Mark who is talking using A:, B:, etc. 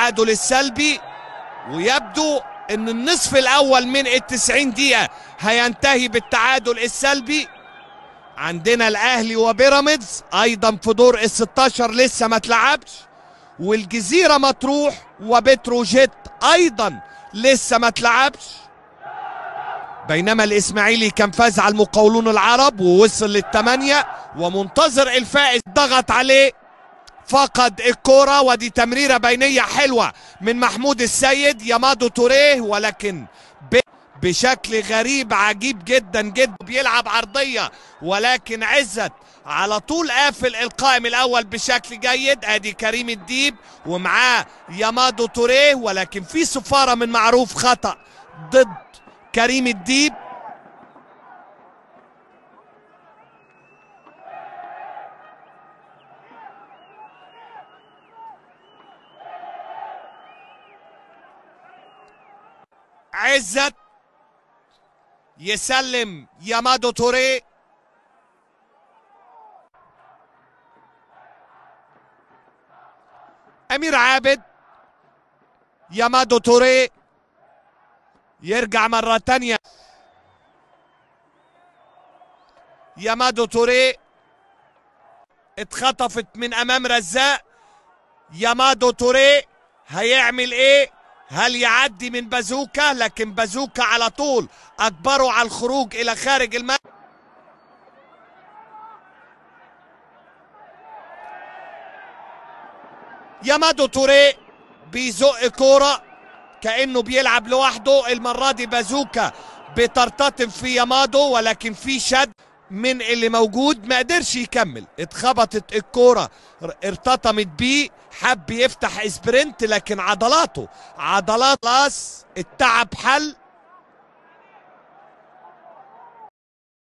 A: التعادل السلبي ويبدو ان النصف الاول من التسعين دقيقة هينتهي بالتعادل السلبي عندنا الاهلي وبيراميدز ايضا في دور ال 16 لسه ما اتلعبش والجزيرة مطروح وبتروجيت ايضا لسه ما اتلعبش بينما الاسماعيلي كان فاز على المقاولون العرب ووصل للثمانية ومنتظر الفائز ضغط عليه فقد الكرة ودي تمريرة بينية حلوة من محمود السيد يامادو توريه ولكن بشكل غريب عجيب جدا جدا بيلعب عرضية ولكن عزت على طول قافل القائم الاول بشكل جيد ادي كريم الديب ومعاه يامادو توريه ولكن في صفارة من معروف خطأ ضد كريم الديب عزت يسلم يامادو توري امير عابد يامادو توري يرجع مرة تانية يامادو توري اتخطفت من امام رزاق يامادو توري هيعمل ايه هل يعدي من بازوكا لكن بازوكا على طول اجبره على الخروج الى خارج الملعب يامادو توري بيزق كوره كانه بيلعب لوحده المره دي بازوكا بترتطم في يامادو ولكن في شد من اللي موجود ما قدرش يكمل اتخبطت الكوره ارتطمت بيه حب يفتح سبرنت لكن عضلاته عضلات خلاص التعب حل